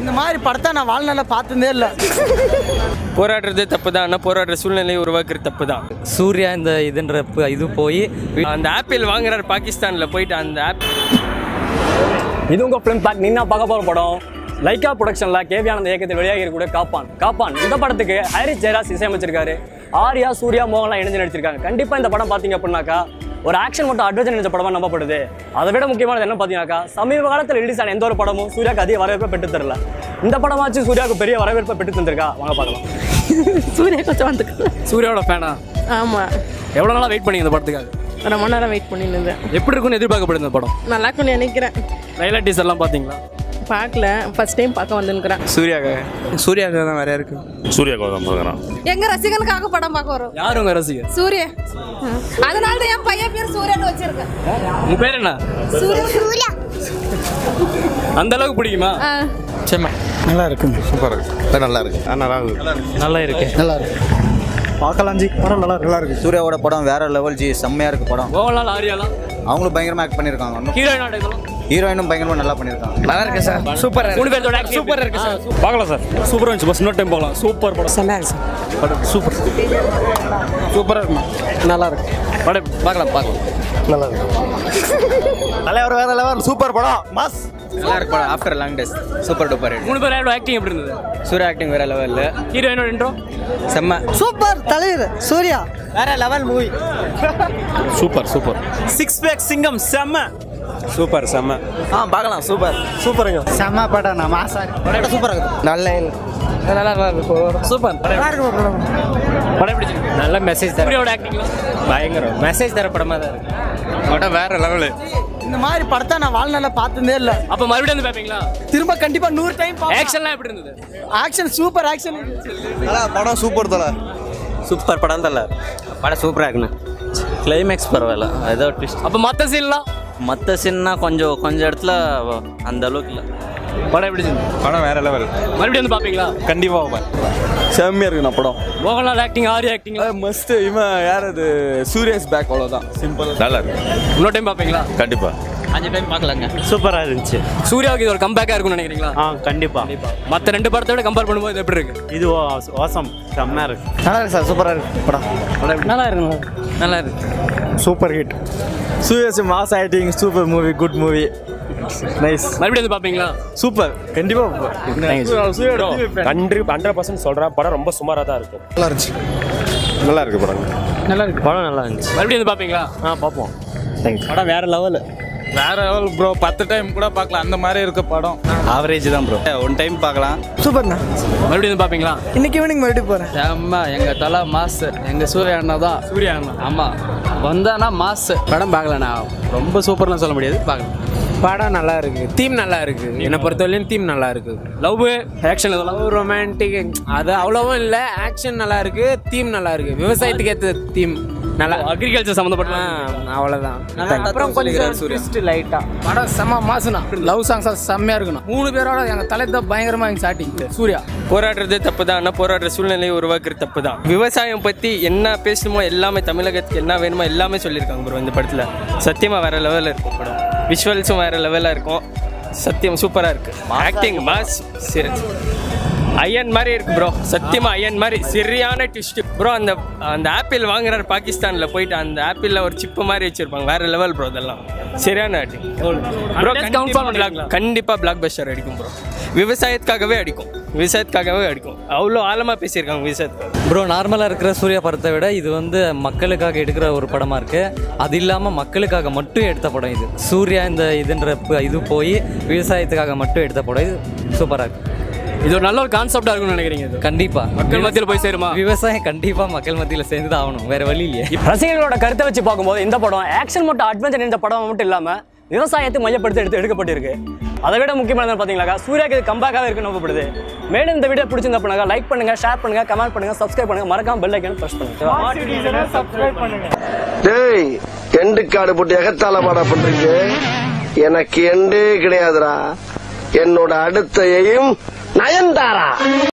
இந்த மாதிரி படத்தை நான் வாழ்நாளில் பார்த்ததே இல்லை போராடுறது தப்பு தான் ஆனால் போராடுற சூழ்நிலையை உருவாக்குறது தப்பு தான் சூர்யா இந்த இதுன்ற ப- இது போய் அந்த ஆப்பிள் வாங்குறாரு பாகிஸ்தானில் போயிட்டு அந்த ஆப் இது உங்க ஃபிலிம் பேக் நீங்க பார்க்க போற படம் லைக்கா ப்ரொடக்ஷன்ல கேவி ஆனந்த் இயக்கத்தில் வெளியாகி இருக்கக்கூடிய காப்பான் காப்பான் இந்த படத்துக்கு ஹரிஷ் ஜெயராஜ் இசையமைச்சிருக்காரு ஆர்யா சூர்யா மோகன்லாம் இணைஞ்சு நடிச்சிருக்காங்க கண்டிப்பா இந்த படம் பாத்தீங்க அப்படின்னாக்கா ஒரு ஆக்ஷன் மட்டும் அட்வென்ச்சர் நினைச்ச படமா நம்பப்படுது அதை விட முக்கியமானது என்ன பார்த்தீங்கன்னாக்கா சமீப காலத்தில் ரிலீஸ் ஆன எந்த ஒரு படமும் சூர்யாக்கு அதிக வரவேற்பை பெற்று தரல இந்த படமாச்சு சூர்யாவுக்கு பெரிய வரவேற்பை பெற்று தந்திருக்கா வாங்க பார்க்கலாம் சூர்யா கொஞ்சம் வந்துக்கு சூர்யாவோட ஃபேனா ஆமாம் எவ்வளோ நாளா வெயிட் பண்ணி இந்த படத்துக்காக ரொம்ப நேரம் வெயிட் பண்ணிட்டு இருந்தேன் எப்படி இருக்கும்னு எதிர்பார்க்கப்படுது இந்த படம் நல்லா இருக்கும்னு நினைக்கிறேன் ட்ரைலர் டீஸ் எல்லாம் பார்த்தீங்களா பார்க்கல ஃபர்ஸ்ட் டைம் பார்க்க வந்துருக்கிறேன் சூர்யாக்காக சூர்யாக்காக தான் வேற இருக்கு சூர்யா கௌதம் பார்க்குறான் எங்க ரசிகனுக்காக படம் பார்க்க வரும் யார் உங்க ரசிகர் சூரிய அதனால தான் என் பையன் பேர் சூரியன் வச்சிருக்கேன் உங்க பேர் என்ன சூர்யா அந்த அளவுக்கு பிடிக்குமா நல்லா இருக்குங்க சூப்பர் இருக்கு நல்லா இருக்கு நல்லா இருக்கு நல்லா இருக்கு நல்லா இருக்கு பார்க்கலாம் ஜி படம் நல்லா இருக்கு நல்லா இருக்கு சூர்யாவோட படம் வேற லெவல் ஜி செம்மையா இருக்கு படம் மோகன்லால் ஆரியாலாம் அவங்களும் பயங்கரமா ஆக்ட் பண்ணிருக்காங்க இன்னும் ஹீரோயினோட இதெல்லாம் ஹீரோயினும் பயங்கரமா நல்லா பண்ணிருக்காங்க நல்லா இருக்கு சார் சூப்பர் மூணு பேர்த்தோட சூப்பர் இருக்கு சார் பார்க்கலாம் சார் சூப்பராக இருந்துச்சு பஸ் இன்னொரு டைம் போகலாம் சூப்பர் படம் நல்லா இருக்கு சார் படம் சூப்பர் சூப்பராக இருக்கும் நல்லா இருக்கு படம் பார்க்கலாம் பார்க்கலாம் நல்லா இருக்கு தலைவர் வேற லெவல் சூப்பர் படம் மாஸ் நல்லா இருக்கு படம் after long days super duper மூணு பேரோட ஆக்டிங் எப்படி இருந்தது சூர்யா ஆக்டிங் வேற லெவல்ல ஹீரோயினோட இன்ட்ரோ செம்ம சூப்பர் தலைவர் சூர்யா வேற level movie super super six pack Singam செம்ம சூப்பர் செம்ம ஆ பார்க்கலாம் சூப்பர் சூப்பருங்க செம்ம படம் நான் மாசா படம் சூப்பராக இருக்கு நல்ல நல்லா இருக்கு சூப்பர் நல்லா இருக்கு படம் படம் எப்படி இருந்துச்சு? நல்ல மெசேஜ் தர சூர்யாவோட ஆக்டிங் பயங்கரம் மெசேஜ் தர படமாக தான் இருக்கு படம் வேற லெவலு இந்த மாதிரி படத்தை நான் வாழ்நாளில் பார்த்ததே இல்லை அப்போ மறுபடியும் வந்து பார்ப்பீங்களா திரும்ப கண்டிப்பா நூறு டைம் ஆக்ஷன்லாம் எப்படி இருந்தது ஆக்ஷன் சூப்பர் ஆக்ஷன் படம் சூப்பர் தல சூப்பர் படம் தல படம் சூப்பராக இருக்குண்ணே கிளைமேக்ஸ் பரவாயில்ல ஏதோ ட்விஸ்ட் அப்போ மற்ற சீன்லாம் மற்ற சீன்னா கொஞ்சம் கொஞ்சம் இடத்துல அந்த அளவுக்கு இல்லை படம் எப்படி இருந்துச்சு? படம் வேற லெவல் மறுபடியும் வந்து பார்ப்பீங்களா கண்டிப்பா பார்ப்பேன் செம்மையா இருக்கு நான் படம் Mohanlal acting Aari acting must இவன் யார் அது சூரியஸ் பேக் அவ்வளோதான் சிம்பிள் நல்லா இருக்கு இன்னொரு டைம் பார்ப்பீங்களா கண்டிப்பா அஞ்சு டைம் பார்க்கலாங்க சூப்பராக இருந்துச்சு சூர்யாவுக்கு இது ஒரு கம்பேக்காக இருக்கும்னு நினைக்கிறீங்களா ஆ கண்டிப்பா மற்ற ரெண்டு படத்தை விட கம்பேர் பண்ணும்போது இது எப்படி இருக்கு இது வாசம் செம்மையாக இருக்கு நல்லா இருக்கு சார் சூப்பராக இருக்கு படம் நல்லா இருக்கு நல்லா இருக்கு சூப்பர் ஹிட் சூரியஸ் mass acting super movie good movie nice மறுபடியும் வந்து பார்ப்பீங்களா சூப்பர் கண்டிப்பா சூர்யோட ஹண்ட்ரட் ஹண்ட்ரட் பர்சன்ட் சொல்கிறேன் படம் ரொம்ப சுமாராக தான் இருக்கும் நல்லா இருந்துச்சு நல்லா இருக்கு படம் நல்லா இருக்கு படம் நல்லா இருந்துச்சு மறுபடியும் வந்து பார்ப்பீங்களா ஆ பார்ப்போம் படம் வேற லெவல் வேற லெவல் ப்ரோ பத்து டைம் கூட பார்க்கலாம் அந்த மாதிரி இருக்க படம் ஆவரேஜ் தான் ப்ரோ ஒன் டைம் பார்க்கலாம் சூப்பர்ண்ணா மறுபடியும் வந்து பார்ப்பீங்களா இன்னைக்கு ஈவினிங் மறுபடியும் போகிறேன் அம்மா எங்க தலை மாஸ் எங்க சூர்யா அண்ணா தான் சூர்யா அண்ணா. ஆமா வந்தானா மாஸ் படம் பார்க்கலண்ணா ரொம்ப சூப்பர்லாம் சொல்ல முடியாது பார்க்கலாம் படம் நல்லா இருக்கு தீம் நல்லா இருக்கு என்னை பொறுத்தவரையிலும் தீம் நல்லா இருக்கு லவ் ஆக்ஷன் இதெல்லாம் ரொமான்டிக் அது அவ்வளவும் இல்ல ஆக்ஷன் நல்லா இருக்கு தீம் நல்லா இருக்கு விவசாயத்துக்கு ஏற்ற தீம் நல்லா அக்ரிகல்ச்சர் சம்மந்தப்பட்ட ஆ, அவ்வளவுதான் அப்புறம் கொஞ்சம் twist லைட்டா படம் செம்ம மாசுனா லவ் சாங்ஸ் செம்மையா இருக்கணும் மூணு பேரோட எங்க தலை தான் பயங்கரமா எங்க ஸ்டார்டிங் சூர்யா போராடுறது தப்பு தான் ஆனால் போராடுற சூழ்நிலையை உருவாக்குறது தப்பு தான் விவசாயம் பற்றி என்ன பேசணுமோ எல்லாமே தமிழகத்துக்கு என்ன வேணுமோ எல்லாமே சொல்லியிருக்காங்க ப்ரோ இந்த படத்தில் சத்தியமாக வேற லெவலில் இருக்கும் படம் விஷுவல்ஸும் வேற லெவலாக இருக்கும் சத்தியம் சூப்பராக இருக்கு ஆக்டிங் மாஸ் சரி ஐயன் மாதிரி இருக்கு ப்ரோ சத்தியமா ஐயன் மாதிரி சரியான ட்விஸ்ட் ப்ரோ அந்த அந்த ஆப்பிள் வாங்குறாரு பாகிஸ்தானில் போயிட்டு அந்த ஆப்பிளில் ஒரு சிப்பு மாதிரி வச்சிருப்பாங்க வேற லெவல் ப்ரோ இதெல்லாம் சரியான ஆக்டிங் ப்ரோ confirm பண்ணிருக்கீங்களா? கண்டிப்பாக பிளாக் பஸ்டர் அடிக்கும் ப்ரோ விவசாயத்துக்காகவே அடிக்கும் விவசாயத்துக்காகவே அடிக்கும் அவ்வளோ ஆழமாக பேசியிருக்காங்க விவசாயத்துக்காக ப்ரோ நார்மலாக இருக்கிற சூர்யா படத்தை விட இது வந்து மக்களுக்காக எடுக்கிற ஒரு படமாக இருக்குது அது இல்லாமல் மக்களுக்காக மட்டும் எடுத்த படம் இது சூர்யா இந்த இதுன்ற ப- இது போய் விவசாயத்துக்காக மட்டும் எடுத்த படம் இது சூப்பராக இருக்கு இது ஒரு நல்ல ஒரு கான்செப்டா இருக்கும்னு நினைக்கிறீங்க இது கண்டிப்பாக மக்கள் மத்தியில் போய் சேருமா விவசாயம் கண்டிப்பாக மக்கள் மத்தியில் சேர்ந்து தான் ஆகணும் வேற வழி இல்லையே ரசிகர்களோட கருத்தை வச்சு பார்க்கும்போது இந்த படம் ஆக்ஷன் மட்டும் அட்வென்ச்சர் இந்த படம் மட்டும் இல்லாம விவசாயத்தை மையப்படுத்தி எடுத்து எடுக்கப்பட்டிருக்கு அதை விட முக்கியமானது பார்த்தீங்கன்னாக்கா சூர்யாக்கு இது கம்பேக்காக இருக்கு நம்பப்படுது மேலும் இந்த வீடியோ பிடிச்சிருந்த பண்ணுங்க லைக் பண்ணுங்க ஷேர் பண்ணுங்க கமெண்ட் பண்ணுங்க சப்ஸ்கிரைப் பண்ணுங்க மறக்காம பெல் ஐக்கன் பிரஸ் பண்ணுங்க டேய் எண்டு காடு போட்டு எகத்தால மாடா பண்றீங்க எனக்கு எண்டே கிடையாதுடா என்னோட அடுத்த எய்ம் நயன்தாரா